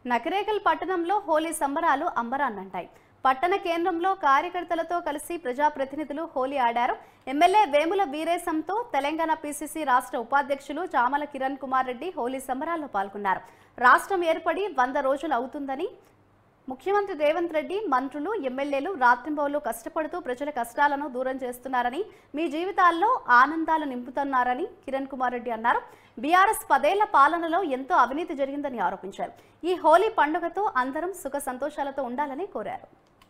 నకరేకల్ పట్టణంలో హోలీ సంబరాలు అంబరాన్నంటాయి పట్టణ కేంద్రంలో కార్యకర్తలతో కలిసి ప్రజాప్రతినిధులు హోలీ ఆడారు ఎమ్మెల్యే వేముల వీరేశంతో తెలంగాణ పిసిసి రాష్ట్ర ఉపాధ్యక్షులు చామల కిరణ్ కుమార్ రెడ్డి హోలీ సంబరాల్లో పాల్గొన్నారు రాష్ట్రం ఏర్పడి వంద రోజులు అవుతుందని ముఖ్యమంత్రి రేవంత్ రెడ్డి మంత్రులు ఎమ్మెల్యేలు రాత్రింబౌలు కష్టపడుతూ ప్రజల కష్టాలను దూరం చేస్తున్నారని మీ జీవితాల్లో ఆనందాలు నింపుతున్నారని కిరణ్ కుమార్ రెడ్డి అన్నారు బీఆర్ఎస్ పదేళ్ల పాలనలో ఎంతో అవినీతి జరిగిందని ఆరోపించారు ఈ హోలీ పండుగతో అందరం సుఖ సంతోషాలతో ఉండాలని కోరారు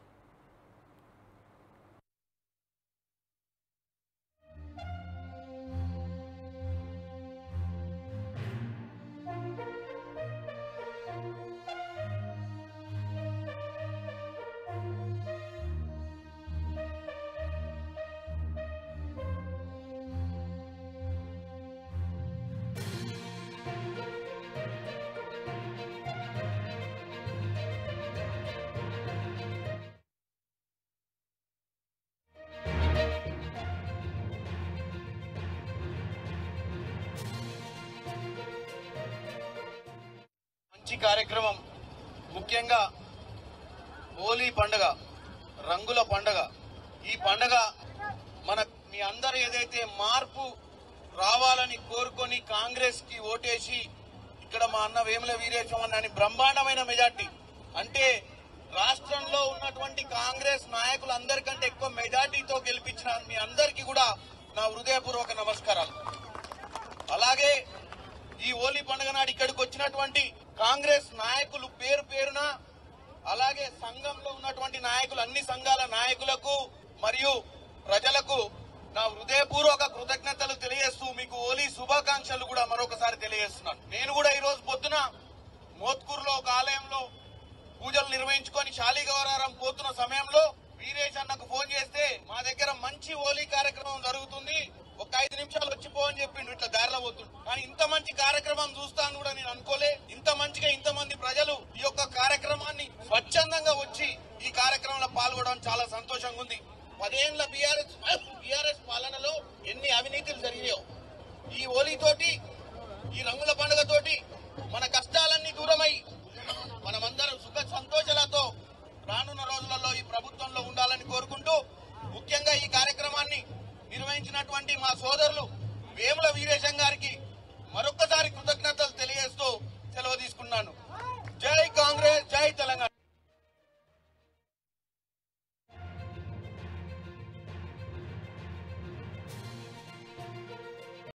మంచి కార్యక్రమం ముఖ్యంగా హోలీ పండుగ రంగుల పండుగ ఈ పండుగ మన మీ అందరు ఏదైతే మార్పు రావాలని కోరుకొని కాంగ్రెస్ కి ఓటేసి ఇక్కడ మా అన్న వేముల వీరేశం అన్న బ్రహ్మాండమైన మెజార్టీ అంటే రాష్ట్రంలో ఉన్నటువంటి కాంగ్రెస్ నాయకులందరికంటే ఎక్కువ మెజార్టీతో గెలిపించిన మీ అందరికీ కూడా నా హృదయపూర్వక నమస్కారాలు అలాగే ఈ హోలీ పండుగ నాడు ఇక్కడికి వచ్చినటువంటి కాంగ్రెస్ నాయకులు పేరు పేరున అలాగే సంఘంలో ఉన్నటువంటి నాయకులు అన్ని సంఘాల నాయకులకు మరియు ప్రజలకు నా హృదయపూర్వక కృతజ్ఞతలు తెలియజేస్తూ మీకు హోలీ శుభాకాంక్షలు కూడా మరొకసారి తెలియజేస్తున్నాను నేను కూడా ఈ రోజు పొద్దున మోత్కూరులో ఒక ఆలయంలో పూజలు నిర్వహించుకొని శాలిగౌరారం పోతున్న సమయంలో వీరేష్ అన్నకు ఫోన్ చేస్తే మా దగ్గర మంచి హోలీ కార్యక్రమం జరుగుతుంది ఒక ఐదు నిమిషాలు వచ్చి పో అని చెప్పిండు ఇట్లా దారిలో పోతుండు కానీ ఇంత మంచి కార్యక్రమం చూస్తాను